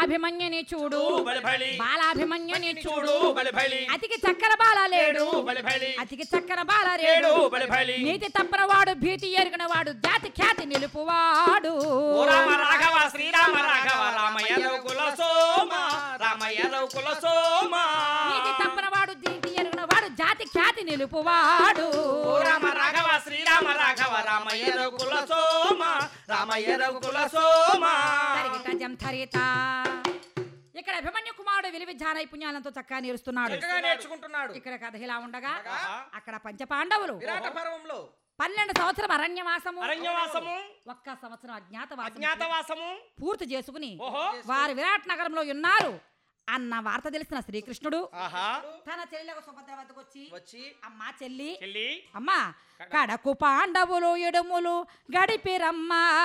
అభిమన్యుని చూడు బలి బలి బాలాభిమన్యుని చూడు చూడు బలి బలి అతికి చక్కర బాల లేడు బలి బలి అతికి చక్కర బాల ఏడు లేడు బలి బలి నీతి తప్పనవాడు భీతి ఎరిగిన వాడు జాతి ఖ్యాతి నిలుపువాడు ఓ రామ రాఘవ శ్రీరామ రాఘవ రామయ్య రఘుకుల సోమ రామయ్య రఘుకుల సోమ నీతి తప్పనవాడు భీతి ఎరిగిన వాడు జాతి ఖ్యాతి నిలుపువాడు ఓ రామ రాఘవ శ్రీరామ రాఘవ రామయ్య రఘుకుల సోమ రామయ్య రఘుకుల సోమ తరిగిట జం థరిత ఇక్కడ అభిమన్యు కుమారుడు విలువ విద్యా నైపుణ్యాలతో చక్కగా నేర్చుతున్నాడు చక్కగా నేర్చుకుంటున్నాడు ఇక్కడ కథ ఇలా ఉండగా ఉండగా, అక్కడ పంచపాండవులు విరాట పర్వంలో పన్నెండు సంవత్సరం అరణ్యవాసము అరణ్యవాసము ఒక్క సంవత్సరం అజ్ఞాతవాసం అజ్ఞాతవాసము పూర్తి చేసుకుని ఓహో వారు విరాట్ నగరంలో ఉన్నారు అన్న వార్త తెలిసిన శ్రీకృష్ణుడు ఆహా తన చెల్లెలకు సుభద్ర వద్దకు వచ్చి వచ్చి అమ్మా చెల్లి చెల్లి అమ్మా కడకు పాండవులు ఎడుములు గడిపిరమ్మా